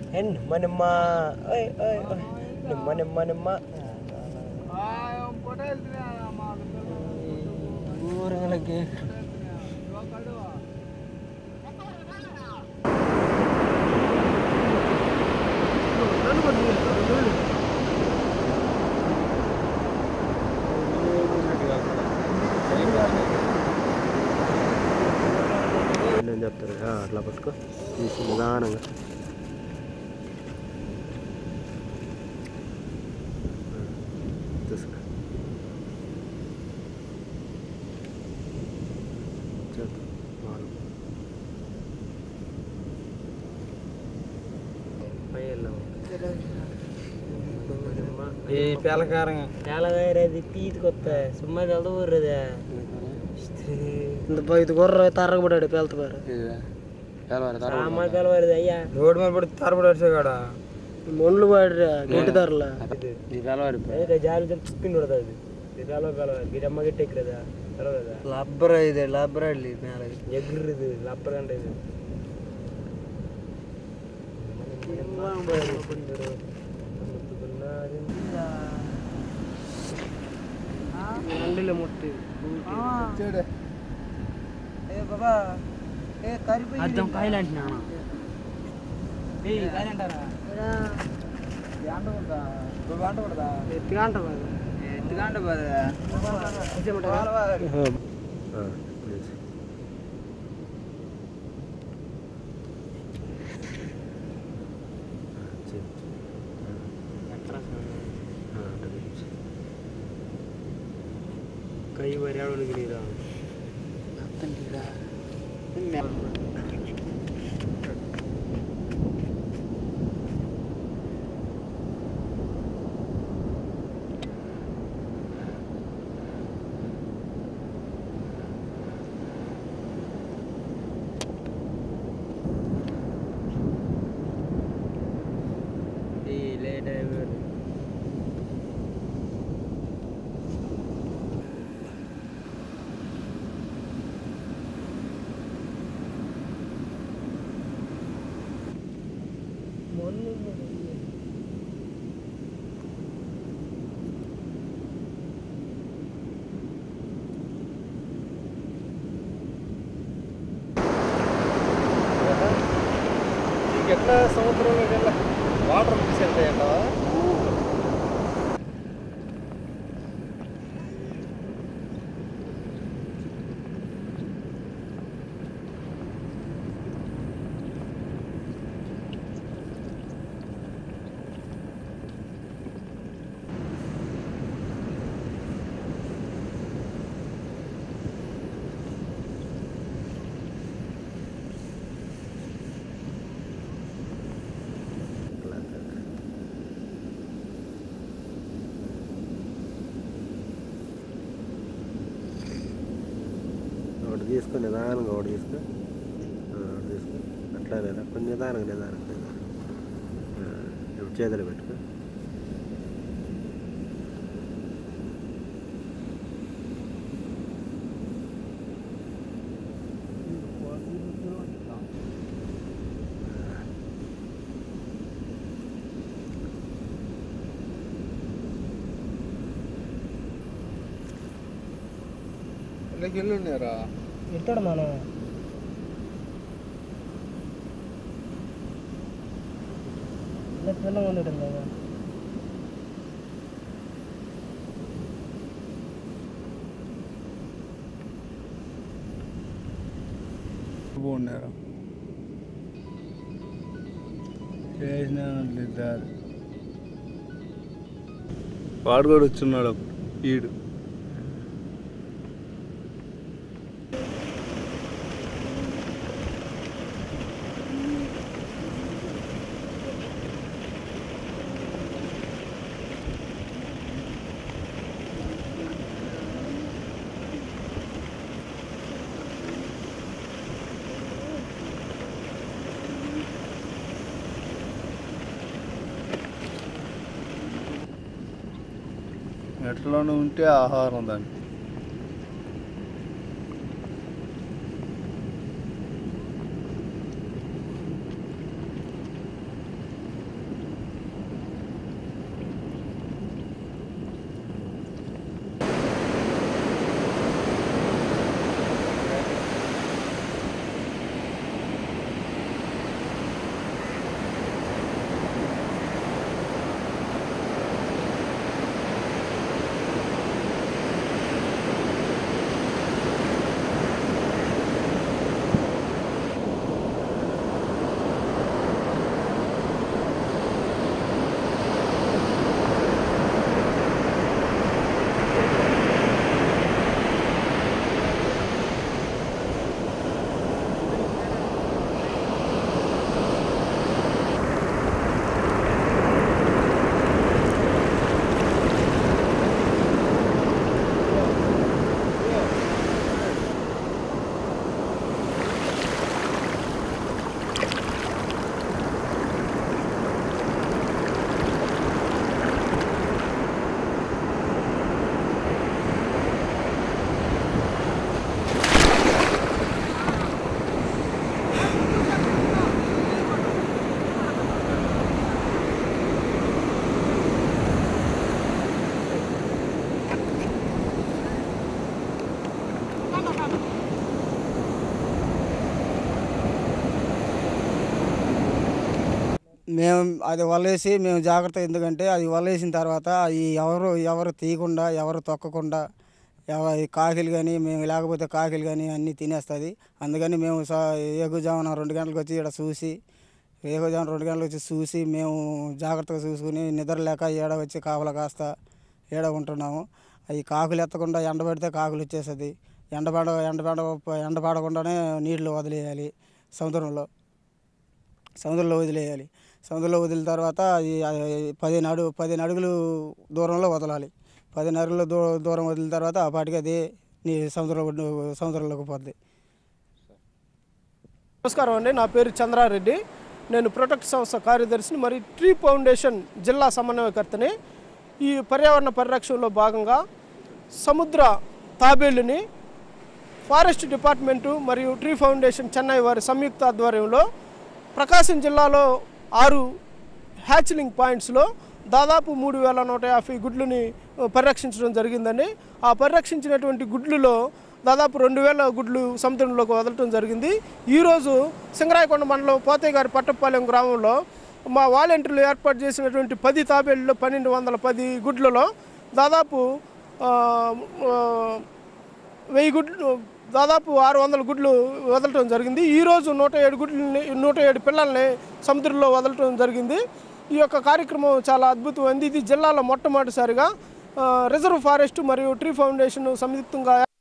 ఏ నిమ్మ నిమ్మ ఓయ్ ఓయ్ ఓయ్ నిమ్మ నిమ్మ నిమ్మ ఊరంగలకి నేను చెప్తాను ఆ, అట్లా పట్టుకో తీసి నిదానంగా తీసుకో చేద్దాం బాగా పై వెళ్ళాము ఈ పిల్లకారంగా తేలవేరేది తీతి కొత్త సుమ్మా వెళ్తా ఊర్రదే ఇంత ఇది గుర్ర తరగబడాడు పెళ్తారు సామాకాలు వారిది అయ్యా రోడ్డు మీద పడి తరబడి వచ్చే కాడ మొండ్లు వాడిరా గట్టి ధరల ఈ పిల్లవాడి అదే జాలి చిక్కింది పడుతుంది అది ఇది కాలువ కాలువ గిడమ్మ గిట్ట ఎక్కలేదా తెలవదా లబ్బర ఇది లబ్బర మేల ఎగురు ఇది లప్పర్ అంటే ఇది రండిలే ముట్టి చూడు ఏ బాబా ఏ కరిపోయి అర్థం కాయలు అంటున్నా ఎత్తిగా అంటారు ఎత్తుకంట ప్లీజ్ ಕೈ ಬರೆಯಾಡೋನಿಗೆ ನೀರು ఈ లేట్ అయిపోయాడు ఎట్లా సముద్రంలోకి వెళ్ళ వాటర్ తీసుకెళ్తాయంటావా ఒకటి తీసుకో నిదానంగా ఒకటి తీసుకో ఆ, ఒకటి తీసుకో అట్లా లేదా కొంచెం నిదానంగా నిదానంగా నిదానంగా ఆ, ఇప్పుడు చేతులు పెట్టుకో వెళ్ళి ఉన్నారా ఎత్తాడు మనం పిల్ల ఉండడం కదా బాగున్నారు చేసిన ఇద్దరు వాడు కూడా వచ్చున్నాడు అప్పుడు ఈడు ఎట్లనే ఉంటే ఆహారం దాన్ని మేము అది వలేసి మేము జాగ్రత్త ఎందుకంటే అది వలేసిన తర్వాత ఈ ఎవరు ఎవరు తీయకుండా ఎవరు తొక్కకుండా ఎవ ఈ కాకిలు కానీ మేము లేకపోతే కాకిలు కానీ అన్నీ తినేస్తుంది అందుకని మేము సా ఏగుజామున రెండు గంటలకు వచ్చి ఇక్కడ చూసి ఏగుజామున రెండు గంటలకు వచ్చి చూసి మేము జాగ్రత్తగా చూసుకుని నిద్ర లేక ఏడ వచ్చి కాపలా కాస్త ఏడ ఉంటున్నాము అవి కాకులు ఎత్తకుండా ఎండబెడితే కాకులు వచ్చేస్తుంది ఎండబడ ఎండబడ ఎండబడకుండానే నీళ్లు వదిలేయాలి సముద్రంలో సముద్రంలో వదిలేయాలి సముద్రంలో వదిలిన తర్వాత ఈ ఆ, పదిహేను అడుగు పదిహేను అడుగులు దూరంలో వదలాలి పదిహేను అడుగుల దూ దూరం వదిలిన తర్వాత ఆ పాటికి అది నీ సముద్రంలో సముద్రంలోకి పోద్ది నమస్కారం అండి నా పేరు చంద్రారెడ్డి నేను ప్రొటెక్ట్ సంస్థ కార్యదర్శిని మరియు ట్రీ ఫౌండేషన్ జిల్లా సమన్వయకర్తని ఈ పర్యావరణ పరిరక్షణలో భాగంగా సముద్ర తాబేళ్ళుని ఫారెస్ట్ డిపార్ట్మెంటు మరియు ట్రీ ఫౌండేషన్ చెన్నై వారి సంయుక్త ఆధ్వర్యంలో ప్రకాశం జిల్లాలో ఆరు హ్యాచ్లింగ్ పాయింట్స్లో దాదాపు మూడు వేల నూట యాభై గుడ్లని ఆ, పరిరక్షించడం జరిగిందండి ఆ పరిరక్షించినటువంటి గుడ్లలో దాదాపు రెండు వేల గుడ్లు సముద్రంలోకి వదలటం జరిగింది ఈరోజు సింగరాయకొండ మండలం పోతయ్య గారి పట్టపాలెం గ్రామంలో మా వాలంటీర్లు ఏర్పాటు చేసినటువంటి పది తాబేళ్ళలో పన్నెండు వందల పది గుడ్లలో దాదాపు ఆ, ఆ, వెయ్యి గుడ్లు దాదాపు ఆరు వందల గుడ్లు వదలటం జరిగింది ఈరోజు నూట ఏడు గుడ్లని నూట ఏడు పిల్లల్ని సముద్రంలో వదలటం జరిగింది ఈ యొక్క కార్యక్రమం చాలా అద్భుతమైంది ఇది జిల్లాలో మొట్టమొదటిసారిగా ఆ, రిజర్వ్ ఫారెస్ట్ మరియు ట్రీ ఫౌండేషన్ సంయుక్తంగా